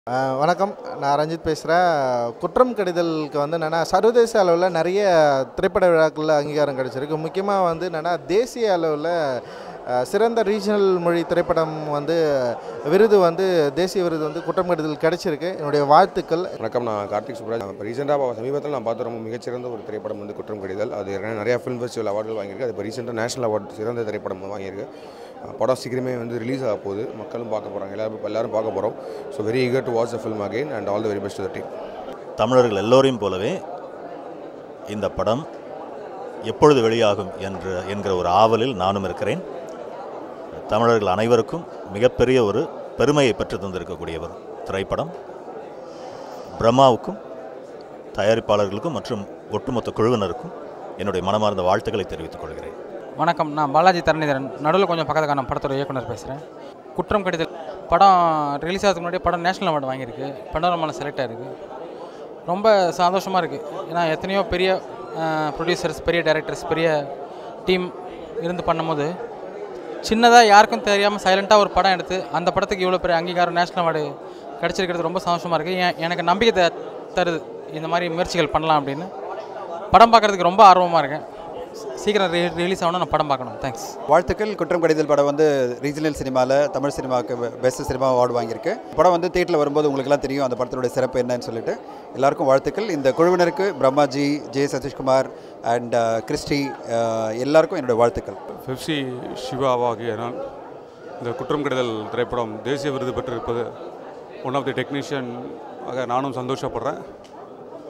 ஆ, வணக்கம் நான் ரஞ்சித் பேசுகிறேன் குற்றம் கடிதலுக்கு வந்து என்னென்னா சர்வதேச அளவில் நிறைய திரைப்பட விழாக்களில் அங்கீகாரம் கிடைச்சிருக்கு முக்கியமாக வந்து என்னென்னா தேசிய அளவில் ஆ, சிறந்த ரீஜனல் மொழி திரைப்படம் வந்து விருது வந்து தேசிய விருது வந்து குற்றம் கடிதல் கிடைச்சிருக்கு என்னுடைய வாழ்த்துக்கள் வணக்கம் நான் கார்த்திக் சுப்ராஜ் இப்போ ரீசெண்டாக சமீபத்தில் நான் பார்த்த ரொம்ப மிகச்சிறந்த ஒரு திரைப்படம் வந்து குற்றம் கடிதல் அது நிறைய- நிறைய ஃபிலிம் ஃபெஸ்டிவல் அவார்டுகள் வாங்கியிருக்கு அது இப்போ ரீசெண்டாக நேஷனல் அவார்டு சிறந்த திரைப்படம் வாங்கியிருக்கு அஹ் படம் சீக்கிரமே வந்து ரிலீஸ் ஆக போகுது மக்களும் பார்க்க போகிறாங்க எல்லாரும் எல்லாரும் பார்க்க போகிறோம் so very eager to watch the film again and all the very best the team தமிழர்கள் எல்லோரையும் போலவே இந்த படம் எப்பொழுது வெளியாகும் என்று என்கிற ஒரு ஆவலில் நானும் இருக்கிறேன் தமிழர்கள் அனைவருக்கும் மிகப்பெரிய ஒரு பெருமையை பெற்று தந்திருக்கக்கூடிய ஒரு திரைப்படம் பிரம்மாவுக்கும் தயாரிப்பாளர்களுக்கும் மற்றும் ஒட்டுமொத்த குழுவினருக்கும் என்னுடைய மனமார்ந்த வாழ்த்துக்களை தெரிவித்துக் கொள்கிறேன் வணக்கம் நான் பாலாஜி தரணிதரன் நடுவில் கொஞ்சம் பக்கத்துக்கு நான் படத்தோட இயக்குனர் பேசுகிறேன் குற்றம் கடிதல் படம் ரிலீஸ் ஆகிறதுக்கு முன்னாடி படம் நேஷனல் அவார்டு வாங்கியிருக்கு பண்டோரமாவில் செலக்ட் ஆயிருக்கு ரொம்ப சந்தோஷமாக இருக்குது ஏன்னா எத்தனையோ பெரிய ப்ரொடியூசர்ஸ் பெரிய டைரக்டர்ஸ் பெரிய டீம் இருந்து பண்ணும்போது சின்னதாக யாருக்கும் தெரியாமல் சைலண்ட்டாக ஒரு படம் எடுத்து அந்த படத்துக்கு இவ்வளோ பெரிய அங்கீகாரம் நேஷனல் அவார்டு கிடச்சிருக்கிறது ரொம்ப சந்தோஷமாக இருக்குது என் எனக்கு நம்பிக்கை த- தருது இந்த மாதிரி முயற்சிகள் பண்ணலாம் அப்படின்னு படம் பார்க்குறதுக்கு ரொம்ப ஆர்வமாக இருக்கேன் சீக்கிரம் ரிலீஸ் ஆகணும் நான் படம் பார்க்கணும் தேங்க்ஸ் வாழ்த்துக்கள் குற்றம் கடிதல் படம் வந்து ரீஜனல் சினிமாவில் தமிழ் சினிமாவுக்கு பெஸ்ட் சினிமா அவார்டு வாங்கியிருக்கு படம் வந்து தேட்டரில் வரும்போது உங்களுக்குலாம் தெரியும் அந்த படத்தினுடைய சிறப்பு என்னன்னு சொல்லிட்டு எல்லாருக்கும் வாழ்த்துக்கள் இந்த குழுவினருக்கு Brahmaji J Sathishkumar and Christy ah, எல்லாருக்கும் என்னுடைய வாழ்த்துக்கள் பெப்சி சிவாவாகிய நான் இந்த குற்றம் கெடுதல் திரைப்படம் தேசிய விருது பெற்றிருப்பது ஒன் ஆஃப் தி டெக்னீஷியன் ஆக நானும் சந்தோஷப்படுறேன்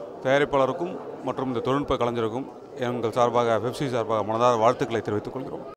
தயாரிப்பாளருக்கும் மற்றும் இந்த தொழில்நுட்ப கலைஞருக்கும் எங்கள் சார்பாக பெப்சி சார்பாக மனதார வாழ்த்துக்களை தெரிவித்துக் கொள்கிறோம்